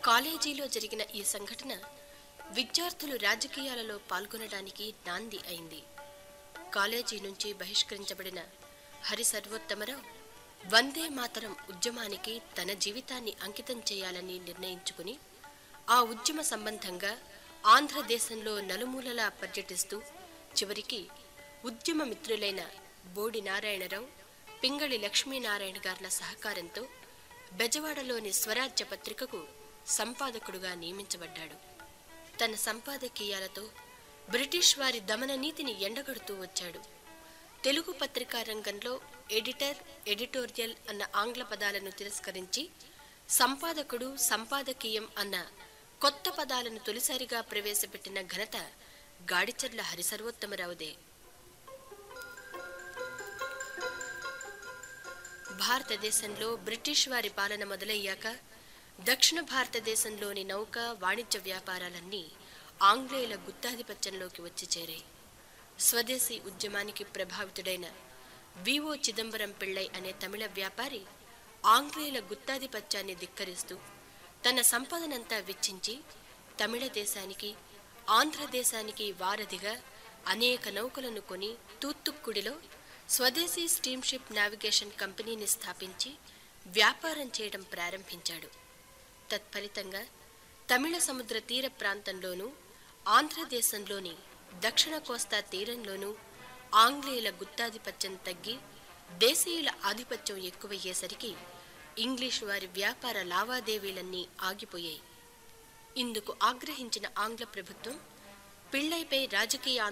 కాలేజీలో జరిగిన ఈ సంఘటన విద్యార్థులు రాజకీయాలలో పాల్గొనడానికి నాంది అయింది కాలేజీ నుంచి బహిష్కరించబడిన హరి సర్వోత్తమరావు వందే మాతరం ఉద్యమానికి తన జీవితాన్ని అంకితం చేయాలని నిర్ణయించుకుని ఆ ఉద్యమ సంబంధంగా ఆంధ్రదేశంలో నలుమూలలా పర్యటిస్తూ చివరికి ఉద్యమ మిత్రులైన బోడి నారాయణరావు పింగళి లక్ష్మీనారాయణ గార్ల సహకారంతో బెజవాడలోని స్వరాజ్య పత్రికకు సంపాదకుడుగా నియమించబడ్డాడు తన సంపాదకీయాలతో బ్రిటిష్ వారి దమన నీతిని ఎండగడుతూ వచ్చాడు తెలుగు పత్రికా రంగంలో ఎడిటర్ ఎడిటోరియల్ అన్న ఆంగ్ల పదాలను తిరస్కరించి సంపాదకుడు సంపాదకీయం అన్న కొత్త పదాలను తొలిసారిగా ప్రవేశపెట్టిన ఘనత గాడిచర్ల హరిసర్వోత్తమరావుదే భారతదేశంలో బ్రిటిష్ వారి పాలన మొదలయ్యాక దక్షిణ భారతదేశంలోని నౌక వాణిజ్య వ్యాపారాలన్నీ ఆంగ్లేయుల గుత్తాధిపత్యంలోకి వచ్చి చేరాయి స్వదేశీ ఉద్యమానికి ప్రభావితుడైన వివో చిదంబరం పిళ్ళై అనే తమిళ వ్యాపారి ఆంగ్లేయుల గుత్తాధిపత్యాన్ని ధిక్కరిస్తూ తన సంపదనంతా వెచ్చించి తమిళ దేశానికి ఆంధ్రదేశానికి వారధిగా అనేక నౌకలను కొని తూత్తుక్కుడిలో స్వదేశీ స్టీమ్షిప్ నావిగేషన్ కంపెనీని స్థాపించి వ్యాపారం చేయడం ప్రారంభించాడు తత్ఫలితంగా తమిళ సముద్ర తీర ప్రాంతంలోనూ ఆంధ్రదేశంలోని దక్షిణ కోస్తా తీరంలోనూ ఆంగ్లేయుల గుత్తాధిపత్యం తగ్గి దేశీయుల ఆధిపత్యం ఎక్కువయ్యేసరికి ఇంగ్లీషు వారి వ్యాపార లావాదేవీలన్నీ ఆగిపోయాయి ఇందుకు ఆగ్రహించిన ఆంగ్ల ప్రభుత్వం పిళ్లైపై రాజకీయ